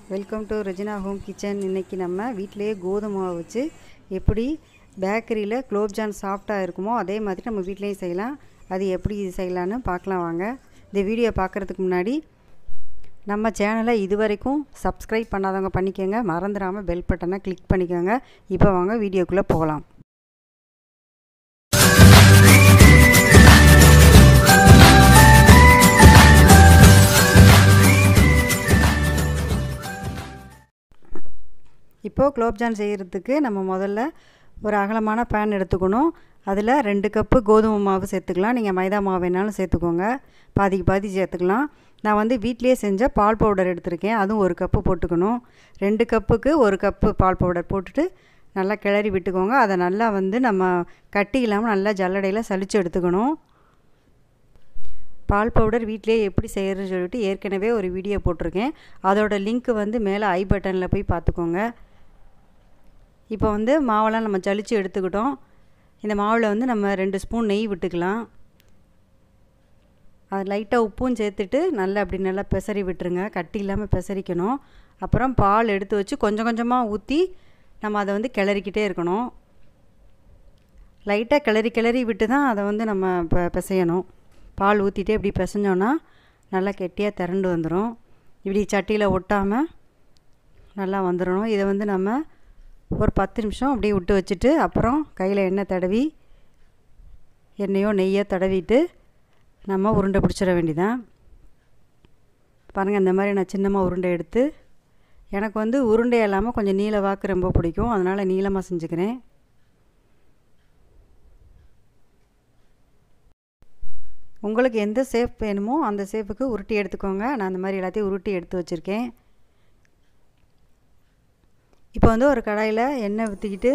welcome to Regina home kitchen இன்றைக்கி நம்ம வீட்டிலேயே கோதுமை மாவு வச்சு எப்படி பேக்கரியில் குலோப்ஜான் சாஃப்டாக இருக்குமோ அதே மாதிரி நம்ம வீட்லேயும் செய்யலாம் அது எப்படி செய்யலான்னு பார்க்கலாம் வாங்க இந்த வீடியோ பார்க்குறதுக்கு முன்னாடி நம்ம சேனலை இது வரைக்கும் சப்ஸ்கிரைப் பண்ணாதவங்க பண்ணிக்கோங்க மறந்துடாமல் பெல் பட்டனை கிளிக் பண்ணிக்கோங்க இப்போ வாங்க வீடியோக்குள்ளே போகலாம் இப்போது குலோப்ஜான் செய்கிறதுக்கு நம்ம முதல்ல ஒரு அகலமான பேன் எடுத்துக்கணும் அதில் ரெண்டு கப்பு கோதுமை மாவு சேர்த்துக்கலாம் நீங்கள் மைதா மாவு வேணாலும் சேர்த்துக்கோங்க பாதிக்கு பாதி சேர்த்துக்கலாம் நான் வந்து வீட்லேயே செஞ்ச பால் பவுடர் எடுத்திருக்கேன் அதுவும் ஒரு கப்பு போட்டுக்கணும் ரெண்டு கப்புக்கு ஒரு கப்பு பால் பவுடர் போட்டுட்டு நல்லா கிளறி விட்டுக்கோங்க அதை நல்லா வந்து நம்ம கட்டி இல்லாமல் நல்லா ஜல்லடையில் சலித்து எடுத்துக்கணும் பால் பவுடர் வீட்டிலே எப்படி செய்கிறதுன்னு சொல்லிட்டு ஏற்கனவே ஒரு வீடியோ போட்டிருக்கேன் அதோட லிங்க் வந்து மேலே ஐ பட்டனில் போய் பார்த்துக்கோங்க இப்போ வந்து மாவெல்லாம் நம்ம ஜலிச்சு எடுத்துக்கிட்டோம் இந்த மாவில் வந்து நம்ம ரெண்டு ஸ்பூன் நெய் விட்டுக்கலாம் அது லைட்டாக உப்பும் சேர்த்துட்டு நல்லா அப்படி நல்லா பெசரி விட்டுருங்க கட்டி இல்லாமல் பெசரிக்கணும் அப்புறம் பால் எடுத்து வச்சு கொஞ்சம் கொஞ்சமாக ஊற்றி நம்ம அதை வந்து கிளறிக்கிட்டே இருக்கணும் லைட்டாக கிளறி கிளறி விட்டு தான் அதை வந்து நம்ம இப்போ பிசையணும் பால் ஊற்றிட்டே இப்படி பிசைஞ்சோன்னா நல்லா கெட்டியாக திரண்டு வந்துடும் இப்படி சட்டியில் ஒட்டாமல் நல்லா வந்துடணும் இதை வந்து நம்ம ஒரு பத்து நிமிஷம் அப்படியே விட்டு வச்சுட்டு அப்புறம் கையில் எண்ணெய் தடவி எண்ணெயோ நெய்யோ தடவிட்டு நம்ம உருண்டை பிடிச்சிட வேண்டியதான் பாருங்கள் இந்த மாதிரி நான் சின்னமாக உருண்டை எடுத்து எனக்கு வந்து உருண்டை இல்லாமல் கொஞ்சம் நீல வாக்கு ரொம்ப பிடிக்கும் அதனால் நீளமாக செஞ்சுக்கிறேன் உங்களுக்கு எந்த சேஃப் வேணுமோ அந்த சேஃபுக்கு உருட்டி எடுத்துக்கோங்க நான் அந்த மாதிரி எல்லாத்தையும் உருட்டி எடுத்து வச்சுருக்கேன் இப்போ வந்து ஒரு கடாயில் எண்ணெய் ஊற்றிக்கிட்டு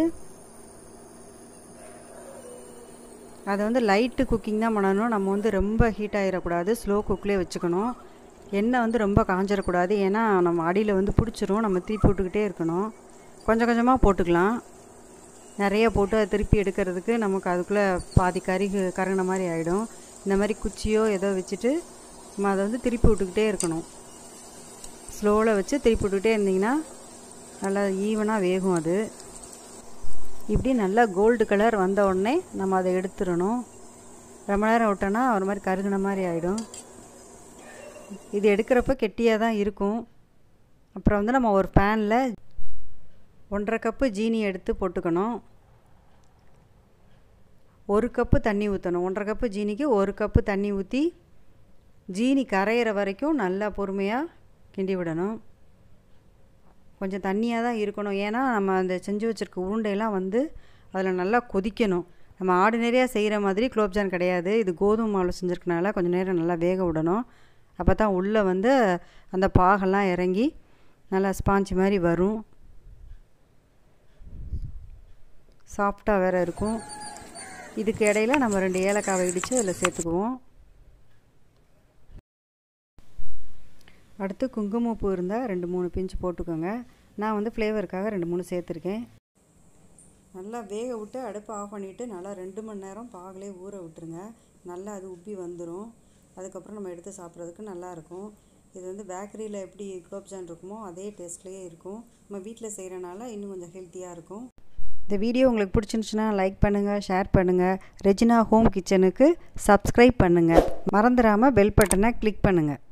அதை வந்து லைட்டு குக்கிங் தான் பண்ணணும் நம்ம வந்து ரொம்ப ஹீட் ஆகிடக்கூடாது ஸ்லோ குக்லேயே வச்சுக்கணும் எண்ணெய் வந்து ரொம்ப காஞ்சிடக்கூடாது ஏன்னா நம்ம அடியில் வந்து பிடிச்சிரும் நம்ம திருப்பி போட்டுக்கிட்டே இருக்கணும் கொஞ்சம் கொஞ்சமாக போட்டுக்கலாம் நிறைய போட்டு அதை திருப்பி எடுக்கிறதுக்கு நமக்கு அதுக்குள்ளே பாதி கறி கருகின மாதிரி ஆகிடும் இந்த மாதிரி குச்சியோ ஏதோ வச்சுட்டு நம்ம அதை வந்து திருப்பி விட்டுக்கிட்டே இருக்கணும் ஸ்லோவில் வச்சு திருப்பி விட்டுக்கிட்டே இருந்திங்கன்னா நல்லா ஈவனாக வேகும் அது இப்படி நல்லா கோல்டு கலர் வந்த உடனே நம்ம அதை எடுத்துடணும் ரொம்ப நேரம் விட்டோன்னா ஒரு மாதிரி கருகின மாதிரி ஆகிடும் இது எடுக்கிறப்ப கெட்டியாக தான் இருக்கும் அப்புறம் வந்து நம்ம ஒரு பேனில் ஒன்றரை கப்பு ஜீனி எடுத்து போட்டுக்கணும் ஒரு கப்பு தண்ணி ஊற்றணும் ஒன்றரை கப்பு ஜீனிக்கு ஒரு கப்பு தண்ணி ஊற்றி ஜீனி கரையிற வரைக்கும் நல்லா பொறுமையாக கிண்டி விடணும் கொஞ்சம் தண்ணியாக தான் இருக்கணும் ஏன்னா நம்ம அந்த செஞ்சு வச்சுருக்க உருண்டையெல்லாம் வந்து அதில் நல்லா கொதிக்கணும் நம்ம ஆர்டினரியாக செய்கிற மாதிரி குலோப்ஜான் கிடையாது இது கோதுமை மாவில் செஞ்சுருக்கனால கொஞ்சம் நேரம் நல்லா வேக விடணும் அப்போ தான் உள்ளே வந்து அந்த பாகெல்லாம் இறங்கி நல்லா ஸ்பாஞ்ச் மாதிரி வரும் சாஃப்டாக வேறு இருக்கும் இதுக்கு இடையில நம்ம ரெண்டு ஏலக்காவை இடித்து அதில் சேர்த்துக்குவோம் அடுத்து குங்குமப்பூ இருந்தால் ரெண்டு மூணு பிஞ்சு போட்டுக்கோங்க நான் வந்து ஃப்ளேவருக்காக ரெண்டு மூணு சேர்த்துருக்கேன் நல்லா வேக விட்டு அடுப்பை ஆஃப் பண்ணிவிட்டு நல்லா ரெண்டு மணி நேரம் பாகிலே ஊற விட்டுருங்க நல்லா அது உப்பி வந்துடும் அதுக்கப்புறம் நம்ம எடுத்து சாப்பிட்றதுக்கு நல்லாயிருக்கும் இது வந்து பேக்கரியில் எப்படி குலோப்ஜான் இருக்குமோ அதே டேஸ்ட்லேயே இருக்கும் நம்ம வீட்டில் செய்கிறனால இன்னும் கொஞ்சம் ஹெல்த்தியாக இருக்கும் இந்த வீடியோ உங்களுக்கு பிடிச்சிருந்துச்சுன்னா லைக் பண்ணுங்கள் ஷேர் பண்ணுங்கள் ரெஜினா ஹோம் கிச்சனுக்கு சப்ஸ்கிரைப் பண்ணுங்கள் மறந்துடாமல் பெல் பட்டனை கிளிக் பண்ணுங்கள்